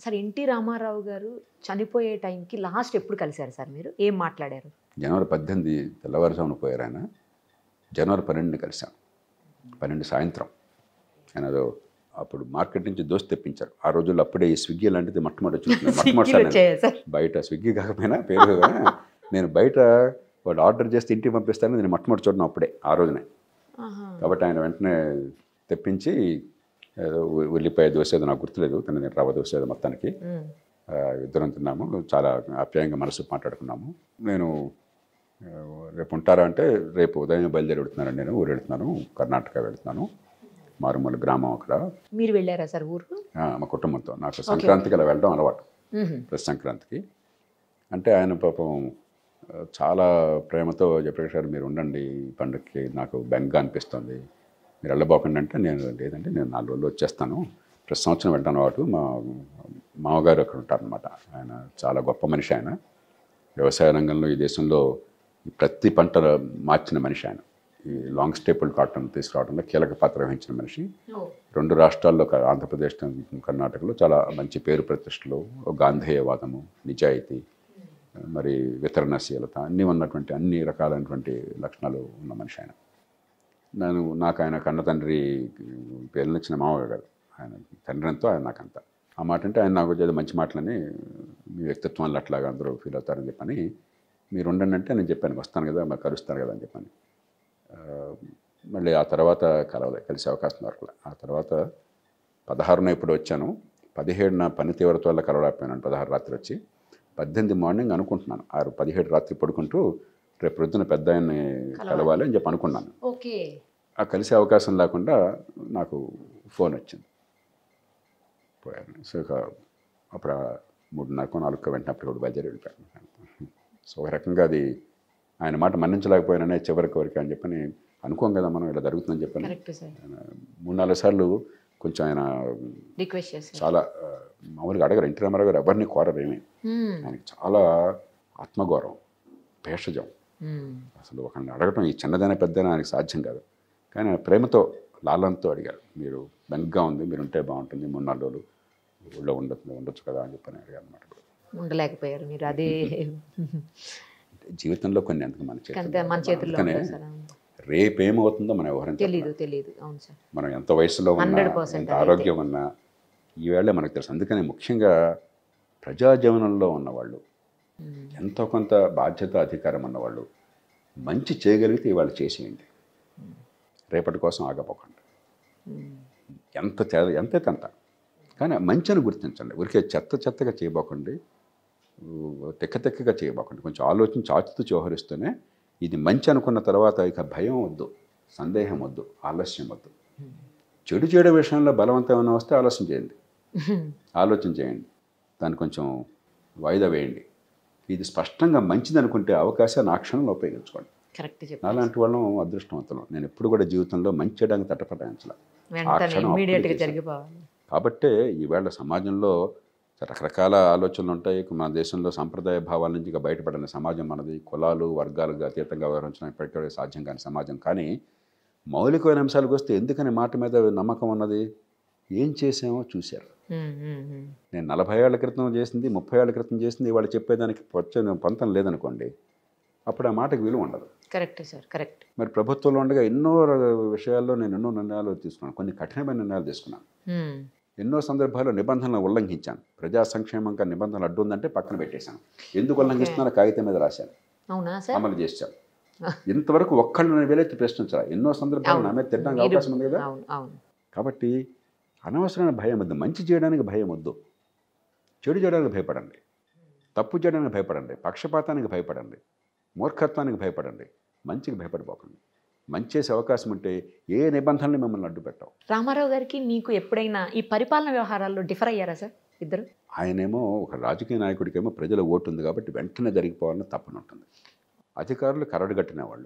Sir NT Ramarao గారు చనిపోయే టైంకి లాస్ట్ ఎప్పుడు కలిశారు సార్ మీరు ఏం మాట్లాడారు జనవరి పద్దెనిమిది తెల్లవారుజామున పోయారు ఆయన జనవరి పన్నెండుని కలిసాం పన్నెండు సాయంత్రం ఆయన ఏదో అప్పుడు మార్కెట్ నుంచి దోశ తెప్పించారు ఆ రోజుల్లో అప్పుడే ఈ స్విగ్గీ లాంటిది మొట్టమొదటి చూస్తున్నాను స్విగ్గీలో మొట్టమొదటిసారి నేను వచ్చాయా సార్ బయట స్విగ్గీ కాకపోయినా పేరు కాకపోయినా నేను బయట వాడు ఆర్డర్ చేస్తే ఇంటికి పంపిస్తానని నేను మొట్టమొదటి చూడడం అప్పుడే ఆ రోజునే ఆహా. కాబట్టి ఆయన వెంటనే తెప్పించి ఏదో ఉ- ఉల్లిపాయ దోశ ఏదో నాకు గుర్తులేదు తన నేను రవ్వ దోశ ఏదో మొత్తానికి ఉమ్. ఆ, ఇద్దరం తిన్నాము చాలా ఆప్యాయంగా మనసు మాట్లాడుకున్నాము నేను ఆ, రేపు ఉంటారా అంటే రేపు ఉదయం బయలుదేరి వెళ్తున్నాను నేను ఊరు వెళ్తున్నాను కర్ణాటక వెళ్తున్నాను మారుమూల గ్రామం అక్కడ మీరు వెళ్ళారా సార్ ఊరు ఆ, మా కుటుంబంతో నాకు సంక్రాంతికి అలా వెళ్ళడం అలవాటు ఉహు. ప్రతి సంక్రాంతికి అంటే ఆయన పాపం ఆ, చాలా ప్రేమతో జయప్రకాష్ గారు మీరు ఉండండి ఈ పండుగకి నాకు బెంగ అనిపిస్తుంది మీరు వెళ్ళబోకండి అంటే నేను లేదంటే నేను నాలుగు రోజులు వచ్చేస్తాను ప్రతి సంవత్సరం వెళ్తాను వాటు మా మామగారు అక్కడ ఉంటారనమాట ఆయన చాలా గొప్ప మనిషి ఆయన వ్యవసాయ రంగంలో ఈ దేశంలో ఈ ప్రతి పంట మార్చిన మనిషి ఆయన ఈ లాంగ్ స్టేపుల్ కాటన్ తీసుకురావడంలో కీలక పాత్ర వహించిన మనిషి రెండు రాష్ట్రాల్లో క- ఆంధ్రప్రదేశ్ కర్ణాటకలో చాలా మంచి పేరు ప్రతిష్టలు ఒక గాంధేయవాదము నిజాయితీ మరి వితరణశీలత అన్నీ ఉన్నటువంటి అన్ని రకాలైనటువంటి లక్షణాలు ఉన్న మనిషి ఆయన నేను నాకు ఆయన కన్న తండ్రి పేరునిచ్చిన మామయ్య గారు ఆయన తండ్రి ఎంతో ఆయన నాకంత ఆ మాట అంటే ఆయన నాకు వచ్చేది మంచి మాటలని మీ వ్యక్తిత్వాన్ని అట్లాగా అందరూ ఫీల్ అవుతారని చెప్పని మీరు ఉండండి అంటే నేను చెప్పాను వస్తాను కదా మరి కలుస్తాను కదా అని చెప్పని ఆ, మళ్ళీ ఆ తర్వాత కలవలే కలిసే అవకాశం దొరకలే ఆ తర్వాత పదహారున ఇప్పుడు వచ్చాను పదిహేడున పని తీవ్రత వల్ల కలవలేకపోయాను పదహారు రాత్రి వచ్చి పద్దెనిమిది మార్నింగ్ అనుకుంటున్నాను ఆరు పదిహేడు రాత్రి పడుకుంటూ రేపు ప్రొద్దున పెద్ద ఆయన్ని కలవాలి అని చెప్పి అనుకున్నాను ఓకే ఆ కలిసే అవకాశం లేకుండా నాకు ఫోన్ వచ్చింది పోయాను సో ఇక అప్పుడు ఆ మూడున్నరకు నాలుగు వెంటనే అప్పుడు కూడా బయలుదేరి వెళ్ళిపోయాను సో ఒక రకంగా అది ఆయన మాట మన్నించలేకపోయినానే చివరికి వరకు అని చెప్పని అనుకోం కదా మనం ఇలా జరుగుతుందని చెప్పని కరెక్ట్ సార్ ఆయన మూడు నాలుగు సార్లు కొంచెం ఆయన రిక్వెస్ట్ చేశారు చాలా ఆ, మామూలుగా అడగరు ఎన్టీ రామారావు గారు ఎవరిని కోరరు ఏమీ ఉమ్. ఆయనకి చాలా ఆత్మగౌరవం భేషజం ఉమ్. అసలు ఒకరిని అడగటం ఈ చిన్నదైన పెద్దదైనా ఆయనకి సాధ్యం కాదు కానీ ఆయన ప్రేమతో లాలంతో అడిగారు మీరు బెంగ్గా ఉంది మీరు ఉంటే బాగుంటుంది మూడు నాలుగు రోజులు ఊళ్ళో ఉండొచ్చు ఉండొచ్చు కదా అని చెప్పని అడిగారు అనమాట ఉండలేకపోయారు మీరు అదే జీవితంలో కొన్ని ఎందుకు మన అంతే చేతిలో మన చేతుల్లో అందుకనే ఉంటుంది సార్ అవును. రేపు ఏమవుతుందో మనం ఎవరైనా తెలీదు తెలీదు అవును సార్ మనం ఎంత వయసులో ఉన్నా 100% ఎంత అదైతే. ఆరోగ్యం ఉన్నా ఈవేళ మనకు తెలుసు అందుకని ముఖ్యంగా ప్రజాజీవనంలో ఉన్నవాళ్ళు ఉమ్. ఎంతో కొంత బాధ్యత అధికారం ఉన్నవాళ్ళు మంచి చేయగలిగితే ఇవాళ చేసేయండి రేపటి కోసం ఆగపోకండి ఉమ్. ఎంత చే ఎంతే అంత కానీ మంచిని గుర్తించండి ఊరికే చెత్త చెత్తగా చేయబోకండి ఊ, తెక్క తెక్కగా చేయబోకండి కొంచెం ఆలోచించి ఆచితూ వ్యవహరిస్తూనే ఇది మంచి అనుకున్న తర్వాత ఇక భయం వద్దు సందేహం వద్దు ఆలస్యం వద్దు చెడు చేయడం విషయంలో బలవంతమైన వస్తే ఆలస్యం చేయండి ఆలోచన చేయండి దాన్ని కొంచెం వాయిదా వేయండి ఇది స్పష్టంగా మంచిది అనుకుంటే అవకాశాన్ని ఆ క్షణంలో ఉపయోగించుకోండి కరెక్ట్ చెప్పారు నాలాంటి వాళ్ళం అదృష్టవంతులం నేను ఎప్పుడు కూడా జీవితంలో మంచి చేయడానికి తటపటాయించలే వెంటనే క్షణం ఇమ్మీడియట్గా అప్పుడు జరిగిపోవాలి కాబట్టే ఈవేళ సమాజంలో రకరకాల ఆలోచనలు ఉంటాయి మన దేశంలో సంప్రదాయ భావాల నుంచి ఇక బయటపడిన సమాజం మనది కులాలు వర్గాలకు అతీతంగా వ్యవహరించడం ఇప్పటికే సాధ్యం కాని సమాజం కానీ మౌలికమైన అంశాలకు వస్తే ఎందుకని మాట మీద నమ్మకం ఉన్నది ఏం చేసామో చూశారు ఉమ్, ఉమ్, ఉమ్. నేను నలభై ఏళ్ల క్రితం చేసింది ముప్పై ఏళ్ల క్రితం చేసింది ఇవాళ చెప్పేదానికి పొచ్చ పొంతం లేదనుకోండి అప్పుడు ఆ మాటకు విలువ ఉండదు కరెక్ట్ సార్ కరెక్ట్ మరి ప్రభుత్వంలో ఉండగా ఎన్నో ర- విషయాల్లో నేను ఎన్నో నిర్ణయాలు తీసుకున్నాను కొన్ని కఠినమైన నిర్ణయాలు తీసుకున్నాను ఉమ్. ఎన్నో సందర్భాల్లో నిబంధనలు ఉల్లంఘించాను ప్రజా సంక్షేమంగా నిబంధనలు అడ్డు ఉందంటే పక్కన పెట్టేశాను ఎందుకు ఉల్లంఘిస్తున్నా కాగితం మీద రాశాను అవునా సార్ అమలు చేశాను ఇంతవరకు ఒక్కళ్ళని వేలెత్తి ప్రశ్నించాలి ఎన్నో సందర్భాలు నా మీద తిట్టడానికి మీరు- అవకాశం ఉంది కదా అవును అవును కాబట్టి అనవసరమైన భయం వద్దు మంచి చేయడానికి భయం వద్దు చెడు చేయడానికి భయపడండి తప్పు చేయడానికి భయపడండి పక్షపాతానికి భయపడండి మూర్ఖత్వానికి భయపడండి మంచికి భయపడిపోకండి మంచి చేసే అవకాశం ఉంటే ఏ నిబంధనలు మిమ్మల్ని అడ్డు పెట్టవు రామారావు గారికి మీకు ఎప్పుడైనా ఈ పరిపాలన వ్యవహారాల్లో డిఫర్ అయ్యారా సార్ ఇద్దరు ఆయనేమో ఒక రాజకీయ నాయకుడికేమో ప్రజల ఓటు ఉంది కాబట్టి వెంటనే జరిగిపోవాలని తప్పని ఉంటుంది అధికారులు కరడు కట్టిన వాళ్ళు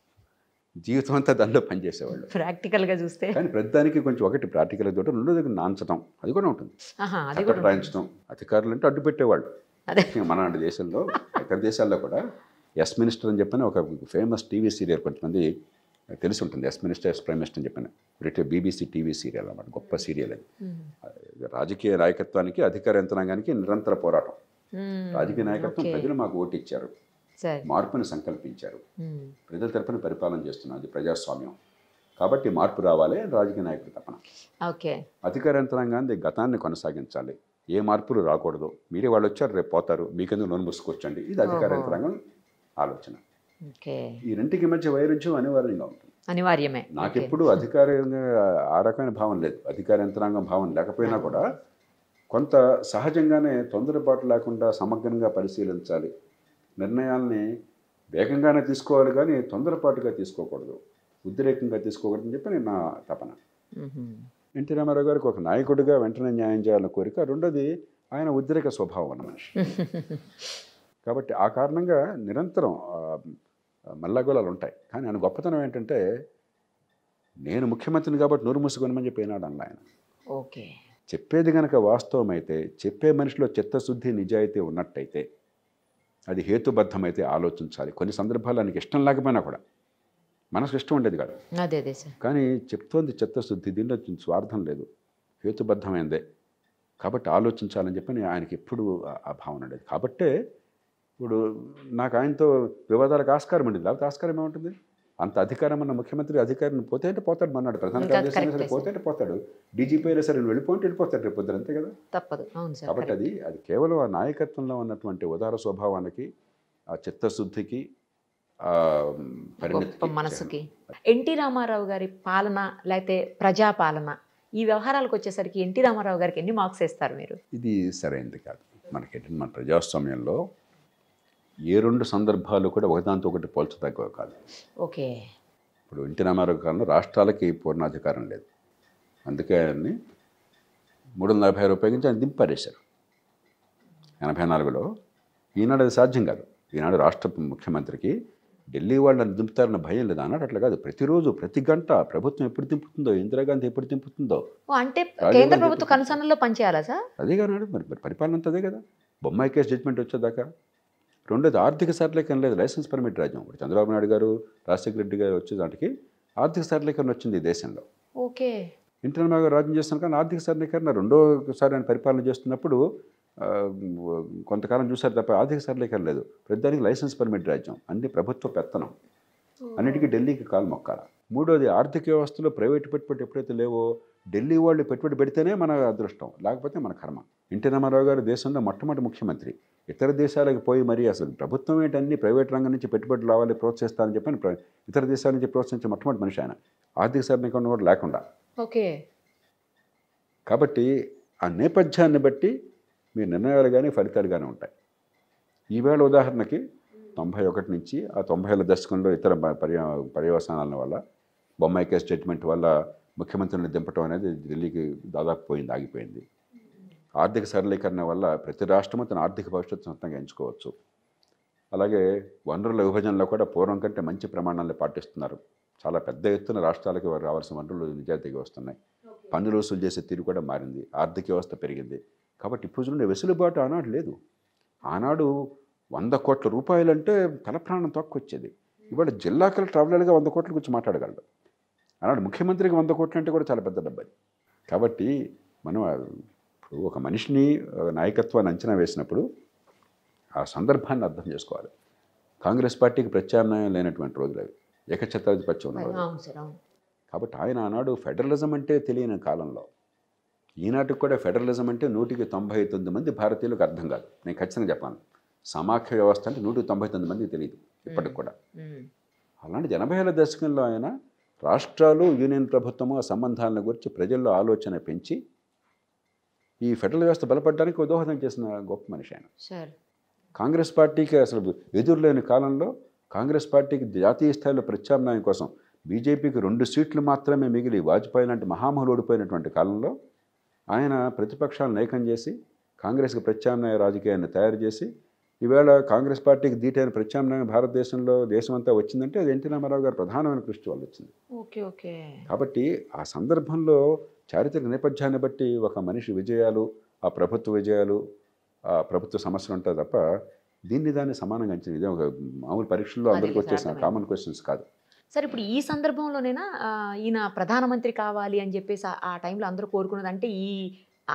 జీవితం అంతా దానిలో పనిచేసేవాళ్ళు ప్రాక్టికల్గా చూస్తే కానీ ప్రతిదానికి కొంచెం ఒకటి ప్రాక్టికల్ తోటి రెండోది నాంచడం అది కూడా ఉంటుంది ఆహా అది చక్కటి కూడా రాయించడం అధికారులు అంటే అడ్డు పెట్టేవాళ్ళు అదే మన దేశంలో ఇతర దేశాల్లో కూడా ఎస్ మినిస్టర్ అని చెప్పని ఒక ఫేమస్ టీవీ సీరియల్ కొంతమంది తెలిసి ఉంటుంది yes minister yes prime minister అని చెప్పాను బ్రిటిష్ బీబీసీ టీవీ సీరియల్ అన్నమాట గొప్ప సీరియల్ అది మ్మ్. రాజకీయ నాయకత్వానికి అధికార యంత్రాంగానికి నిరంతర పోరాటం మ్మ్. రాజకీయ నాయకత్వం ఓకే. ప్రజలు మాకు ఓటు ఇచ్చారు సరే మార్పుని సంకల్పించారు మ్మ్. ప్రజల తరపున పరిపాలన చేస్తున్నాం అది ప్రజాస్వామ్యం కాబట్టి మార్పు రావాలి అని రాజకీయ నాయకుడు తపన ఓకే అధికార యంత్రాంగాన్ని గతాన్ని కొనసాగించాలి ఏ మార్పులు రాకూడదు మీరే వాళ్ళు వచ్చారు రేపు పోతారు మీకెందుకు లోన్ మూసుకొచ్చండి ఇది అధికార ఓహో. యంత్రాంగం ఆలోచన ఓకే ఈ రెంటికి మధ్య వైరుధ్యం అనివార్యంగా ఉంటుంది అనివార్యమే నాకెప్పుడు అధికారంగా ఆ రకమైన భావం లేదు అధికార యంత్రాంగం భావం లేకపోయినా కూడా కొంత సహజంగానే తొందరపాటు లేకుండా సమగ్రంగా పరిశీలించాలి నిర్ణయాల్ని వేగంగానే తీసుకోవాలి కానీ తొందరపాటుగా తీసుకోకూడదు ఉద్రేకంగా తీసుకోకూడదని చెప్పి నేను నా తపన మ్మ్. ఎన్టీ రామారావు గారికి ఒక నాయకుడిగా వెంటనే న్యాయం చేయాలన్న కోరిక రెండోది ఆయన ఉద్రేక స్వభావం అన్న మనిషి కాబట్టి ఆ కారణంగా నిరంతరం ఆ, మల్లగోళాలు ఉంటాయి కానీ ఆయన గొప్పతనం ఏంటంటే నేను ముఖ్యమంత్రిని కాబట్టి నోరు మూసుకొనమని చెప్పి ఏనాడు అన్న ఆయన ఓకే చెప్పేది కనుక వాస్తవమైతే చెప్పే మనిషిలో చిత్తశుద్ధి నిజాయితీ ఉన్నట్టయితే అది హేతుబద్ధమైతే ఆలోచించాలి కొన్ని సందర్భాల్లో ఆయనకి ఇష్టం లేకపోయినా కూడా మనసు ఇష్టం ఉండేది కాదు అదే అదే సార్ కానీ చెప్తోంది చిత్తశుద్ధి దీనిలో స్వార్థం లేదు హేతుబద్ధమైందే కాబట్టి ఆలోచించాలని చెప్పి నేను ఆయనకి ఎప్పుడు ఆ- ఆ భావన ఉండేది కాబట్టే ఇప్పుడు నాకు ఆయనతో వివాదాలకు ఆస్కారం ఉండేది లేకపోతే ఆస్కారం ఏముంటుంది అంత అధికారం ఉన్న ముఖ్యమంత్రి అధికారిని పోతే అంటే పోతాడు మన్నాడు ప్రధాన ఇంకా కార్యదర్శి అయినా సరే correct పోతే అంటే పోతాడు డీజీపీ అయినా సరే నువ్వు వెళ్ళిపోతే వెళ్ళిపోతాడు రేపు పొద్దున అంతే కదా తప్పదు అవును సార్ కాబట్టి అది అది కేవలం ఆ నాయకత్వంలో ఉన్నటువంటి ఉదార స్వభావానికి ఆ చిత్తశుద్ధికి ఆ పరిణతికి గొప్ప మనసుకి ఎన్టీ రామారావు గారి పాలన లేకపోతే ప్రజాపాలన ఈ వ్యవహారాలకు వచ్చేసరికి ఎన్టీ రామారావు గారికి ఎన్ని మార్క్స్ వేస్తారు మీరు ఇది సరైనది కాదు మనకి మన ప్రజాస్వామ్యంలో ఏ రెండు సందర్భాలు కూడా ఒకదాంతో ఒకటి పోల్చదగ్గవి కాదు ఓకే ఇప్పుడు ఎన్టీ రామారావు కాలంలో రాష్ట్రాలకి పూర్ణాధికారం లేదు అందుకే ఆయన్ని మూడు వందల నలభై ఉపయోగించి ఆయన దింపారేశారు ఎనభై నాలుగులో ఈనాడు అది సాధ్యం కాదు ఈనాడు రాష్ట్ర ముఖ్యమంత్రికి ఢిల్లీ వాళ్ళని దింపుతారన్న భయం లేదు అన్నాడు అట్లా కాదు ప్రతిరోజు ప్రతి గంట ప్రభుత్వం ఎప్పుడు దింపుతుందో ఇందిరాగాంధీ ఎప్పుడు దింపుతుందో ఓ అంటే రాజీవ్ కేంద్ర గాంధీ ప్రభుత్వ కనుసన్నల్లో పనిచేయాలా సార్ అదే కాదు మరి మరి పరిపాలన అంతా అదే కదా బొమ్మాయి కేసు జడ్జిమెంట్ వచ్చేదాకా రెండోది ఆర్థిక సరళీకరణ లేదు లైసెన్స్ పర్మిట్ రాజ్యం ఇప్పుడు చంద్రబాబు నాయుడు గారు రాజశేఖర రెడ్డి గారు వచ్చే దానికి ఆర్థిక సరళీకరణ వచ్చింది ఈ దేశంలో ఓకే ఎన్టీ రామారావు గారు రాజ్యం చేస్తున్న కానీ ఆర్థిక సరళీకరణ రెండోసారి ఆయన పరిపాలన చేస్తున్నప్పుడు ఆ, కొంతకాలం చూశారు తప్ప ఆర్థిక సరళీకరణ లేదు ప్రతిదానికి లైసెన్స్ పర్మిట్ రాజ్యం అన్ని ప్రభుత్వ పెత్తనం అన్నిటికీ ఢిల్లీకి కాలు మొక్కాల మూడోది ఆర్థిక వ్యవస్థలో ప్రైవేట్ పెట్టుబడి ఎప్పుడైతే లేవో ఢిల్లీ వాళ్ళు పెట్టుబడి పెడితేనే మన అదృష్టం లేకపోతే మన కర్మ ఎన్టీ రామారావు గారు దేశంలో మొట్టమొదటి ముఖ్యమంత్రి ఇతర దేశాలకు పోయి మరి అసలు ప్రభుత్వం ఏంటన్ని ప్రైవేట్ రంగం నుంచి పెట్టుబడులు రావాలి ప్రోత్సహిస్తారని చెప్పని ప్ర- ఇతర దేశాల నుంచి ప్రోత్సహించే మొట్టమొదటి మనిషి ఆయన ఆర్థిక సరళీకరణ కూడా లేకుండా ఓకే కాబట్టి ఆ నేపథ్యాన్ని బట్టి మీ నిర్ణయాలు కానీ ఫలితాలు కానీ ఉంటాయి ఈవేళ ఉదాహరణకి తొంభై ఒకటి నుంచి ఆ తొంభైల దశకంలో ఇతర ప- పర్య పర్యవసానాల వల్ల బొమ్మాయి కేసు స్టేట్మెంట్ వల్ల ముఖ్యమంత్రిని దింపటం అనేది ఢిల్లీకి దాదాపు పోయింది ఆగిపోయింది ఆర్థిక సరళీకరణ వల్ల ప్రతి రాష్ట్రము తన ఆర్థిక భవిష్యత్తు సొంతంగా ఎంచుకోవచ్చు అలాగే వనరుల విభజనలో కూడా పూర్వం కంటే మంచి ప్రమాణాలను పాటిస్తున్నారు చాలా పెద్ద ఎత్తున రాష్ట్రాలకి వారు రావాల్సిన వనరులు నిజాయితీగా వస్తున్నాయి పన్నులు వసూలు చేసే తీరు కూడా మారింది ఆర్థిక వ్యవస్థ పెరిగింది కాబట్టి ఇప్పుడు చూడండి వెసులుబాటు ఆనాడు లేదు ఆనాడు వంద కోట్ల రూపాయలంటే తల ప్రాణం తక్కువచ్చేది ఇవాళ జిల్లా కలెక్టర్ అవలేలుగా వంద కోట్ల గురించి మాట్లాడగలడు ఆనాడు ముఖ్యమంత్రికి వంద కోట్లు అంటే కూడా చాలా పెద్ద డబ్బు అది కాబట్టి మనం ఆ- ఇప్పుడు ఒక మనిషిని ఆ, నాయకత్వాన్ని అంచనా వేసినప్పుడు ఆ సందర్భాన్ని అర్థం చేసుకోవాలి కాంగ్రెస్ పార్టీకి ప్రత్యామ్నాయం లేనటువంటి రోజులు అవి ఏకఛత్రాధిపత్యం ఉన్న రోజులు అవును సార్ అవును కాబట్టి ఆయన ఆనాడు ఫెడరలిజం అంటే తెలియని కాలంలో ఈనాటికి కూడా ఫెడరలిజం అంటే నూటికి తొంభై తొమ్మిది మంది భారతీయులకు అర్థం కాదు నేను ఖచ్చితంగా చెప్పాను సమాఖ్య వ్యవస్థ అంటే నూటికి తొంభై తొమ్మిది మందికి తెలియదు ఇప్పటికి కూడా మ్మ్. అలాంటి ఎనభై ఏళ్ళ దశకంలో ఆయన రాష్ట్రాలు యూనియన్ ప్రభుత్వము ఆ సంబంధాలను గురించి ప్రజల్లో ఆలోచన పెంచి ఈ ఫెడరల్ వ్యవస్థ బలపడడానికి ఒక దోహదం చేసిన గొప్ప మనిషి ఆయన సార్ కాంగ్రెస్ పార్టీకి అసలు ఎదురులేని కాలంలో కాంగ్రెస్ పార్టీకి జాతీయ స్థాయిలో ప్రత్యామ్నాయం కోసం బీజేపీకి రెండు సీట్లు మాత్రమే మిగిలి వాజ్పేయి లాంటి మహామహులు ఓడిపోయినటువంటి కాలంలో ఆయన ప్రతిపక్షాలను ఏకం చేసి కాంగ్రెస్కి ప్రత్యామ్నాయ రాజకీయాన్ని తయారు చేసి ఈవేళ కాంగ్రెస్ పార్టీకి దీటైన ప్రత్యామ్నాయం భారతదేశంలో దేశమంతా వచ్చిందంటే అది ఎన్టీ రామారావు గారు ప్రధానమైన కృషి వల్ల వచ్చింది ఓకే ఓకే కాబట్టి ఆ సందర్భంలో చారిత్రక నేపథ్యాన్ని బట్టి ఒక మనిషి విజయాలు ఆ ప్రభుత్వ విజయాలు ఆ ప్రభుత్వ సమస్యలు ఉంటాయి తప్ప దీన్ని దాన్ని సమానంగా అంచనా ఇదే ఒక మామూలు పరీక్షల్లో అందరికీ అది వచ్చేసిన అర్థమైంది. కామన్ క్వశ్చన్స్ కాదు సార్ ఇప్పుడు ఈ సందర్భంలోనైనా ఆ, ఈయన ప్రధానమంత్రి కావాలి అని చెప్పేసి ఆ- ఆ టైంలో అందరూ కోరుకున్నది అంటే ఈ ఆ,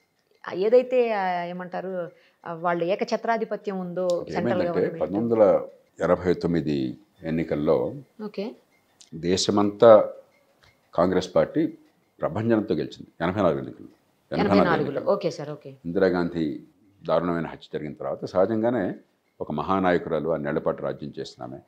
ఆ ఏదైతే ఆ, ఏమంటారు ఆ, వాళ్ళ ఏకఛత్రాధిపత్యం ఉందో సెంట్రల్ ఏమైందంటే గవర్నమెంట్ పంతొమ్మిది వందల ఎనభై తొమ్మిది ఎన్నికల్లో ఓకే దేశమంతా కాంగ్రెస్ పార్టీ ప్రభంజనంతో గెలిచింది ఎనభై నాలుగు ఎన్నికల్లో ఎనభై నాలుగులో ఎన్నికల్లో. ఓకే సార్ ఓకే ఇందిరాగాంధీ దారుణమైన హత్య జరిగిన తర్వాత సహజంగానే ఒక మహానాయకురాలు ఆ నెలపాటు రాజ్యం చేసిన ఆమె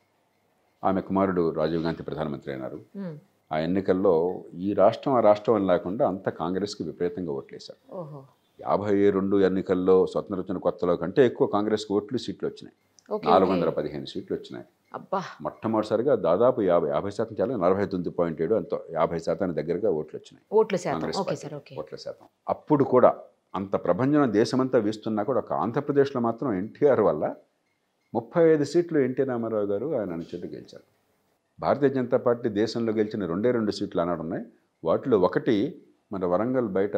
ఆమె కుమారుడు రాజీవ్ గాంధీ ప్రధానమంత్రి అయినారు ఉమ్. ఆ ఎన్నికల్లో ఈ రాష్ట్రం ఆ రాష్ట్రం అని లేకుండా అంత కాంగ్రెస్కి విపరీతంగా ఓట్లేశారు ఓహో యాభై రెండు ఎన్నికల్లో స్వతంత్ర వచ్చిన కొత్తలో కంటే ఎక్కువ కాంగ్రెస్కి ఓట్లు సీట్లు వచ్చినాయి ఓకే నాలుగు ఓకే. వందల పదిహేను సీట్లు వచ్చినాయి అబ్బా మొట్టమొదటిసారిగా దాదాపు యాభై యాభై శాతం చాలా నలభై తొమ్మిది పాయింట్ ఏడు ఎంతో యాభై శాతానికి దగ్గరగా ఓట్లు వచ్చినాయి ఓట్ల శాతం Congress okay party sir okay ఓట్ల శాతం అప్పుడు కూడా అంత ప్రభంజనం దేశమంతా వీస్తున్నా కూడా ఒక ఆంధ్రప్రదేశ్లో మాత్రం ఎన్టీఆర్ వల్ల ముప్పై ఐదు సీట్లు ఎన్టీ రామారావు గారు ఆయన అనుచరులు గెలిచారు భారతీయ జనతా పార్టీ దేశంలో గెలిచిన రెండే రెండు సీట్లు అన్నాడు ఉన్నాయి వాటిలో ఒకటి మన వరంగల్ బయట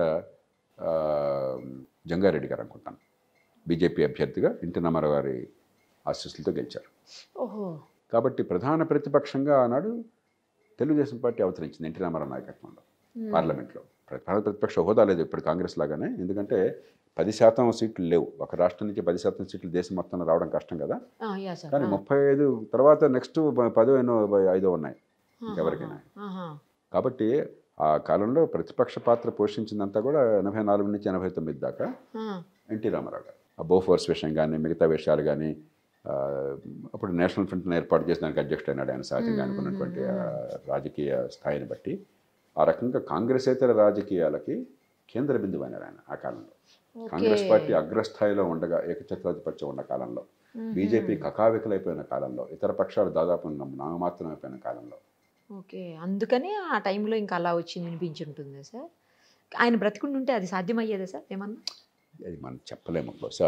ఆ, జంగారెడ్డి గారు అనుకుంటాను బీజేపీ అభ్యర్థిగా ఎన్టీ రామారావు గారి ఆశీస్సులతో గెలిచారు ఓహో కాబట్టి ప్రధాన ప్రతిపక్షంగా ఆనాడు తెలుగుదేశం పార్టీ అవతరించింది ఎన్టీ రామారావు నాయకత్వంలో ఉమ్. పార్లమెంట్లో ప్రధాన ప్రతిపక్ష హోదా లేదు ఇప్పుడు కాంగ్రెస్ లాగానే ఎందుకంటే పది శాతం సీట్లు లేవు ఒక రాష్ట్రం నుంచి పది శాతం సీట్లు దేశం మొత్తంలో రావడం కష్టం కదా ఆ, యా సార్ కానీ ఆ. ముప్పై ఐదు తర్వాత నెక్స్ట్ పదో ఎన్నో ఐదో ఉన్నాయి ఆహా, ఎవరికైనా. ఆహా. కాబట్టి ఆ కాలంలో ప్రతిపక్ష పాత్ర పోషించిందంతా కూడా ఎనభై నాలుగు నుంచి ఎనభై తొమ్మిది దాకా ఆ, ఎన్టీ రామారావు గారు ఆ బోఫోర్స్ విషయం కానీ మిగతా విషయాలు కానీ ఆ, అప్పుడు నేషనల్ ఫ్రంట్ని ఏర్పాటు చేసిన దానికి అధ్యక్షుడు అయినాడు ఆయన సహజంగా అనుకున్నటువంటి ఆ రాజకీయ స్థాయిని బట్టి ఆ రకంగా కాంగ్రెసేతర రాజకీయాలకి కేంద్ర బిందువు అయినారు ఆయన ఆ కాలంలో ఓకే. కాంగ్రెస్ పార్టీ అగ్రస్థాయిలో ఉండగా ఏకఛత్రాధిపత్యం ఉన్న కాలంలో మ్మ్. బీజేపీ కకావికలైపోయిన కాలంలో ఇతర పక్షాలు దాదాపు నమ్మ- నామమాత్రం అయిపోయిన కాలంలో ఓకే అందుకని ఆ టైంలో ఇంకా అలా వచ్చింది అనిపించి ఉంటుంది సార్ ఆయన బ్రతికుండి ఉంటే అది సాధ్యమయ్యేదా సార్ ఏమన్నా అది మనం చెప్పలేము బహుశా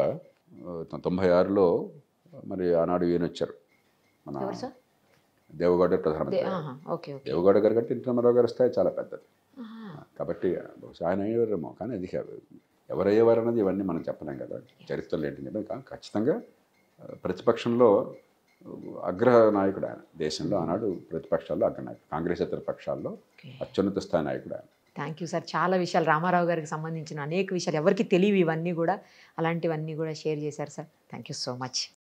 ఆ, తొంభై ఆరులో మరి ఆనాడు ఈయన వచ్చారు మన ఎవరు సార్ దేవగౌడ దే- ప్రధానమంత్రి ఆహా, ఓకే ఓకే దేవగౌడ గారి కంటే ఎన్టీ రామారావు గారి స్థాయి చాలా పెద్దది ఆహా, కాబట్టి బహుశా ఆయన అయ్యేవారేమో కానీ అది కాదు. ఎవరయ్యేవారు అన్నది ఇవన్నీ మనం చెప్పలేం కదా చరిత్రలో ఏంటి చెప్పి కా- ఖచ్చితంగా ఆ, ప్రతిపక్షంలో అగ్ర నాయకుడు ఆయన దేశంలో ఆనాడు ప్రతిపక్షాల్లో అగ్రనాయకుడు కాంగ్రెస్ ఇతర పక్షాల్లో ఓకే అత్యున్నత స్థాయి నాయకుడు ఆయన థ్యాంక్ యూ సార్ చాలా విషయాలు రామారావు గారికి సంబంధించిన అనేక విషయాలు ఎవరికి తెలియవు ఇవన్నీ కూడా అలాంటివన్నీ కూడా షేర్ చేశారు sir thank you so much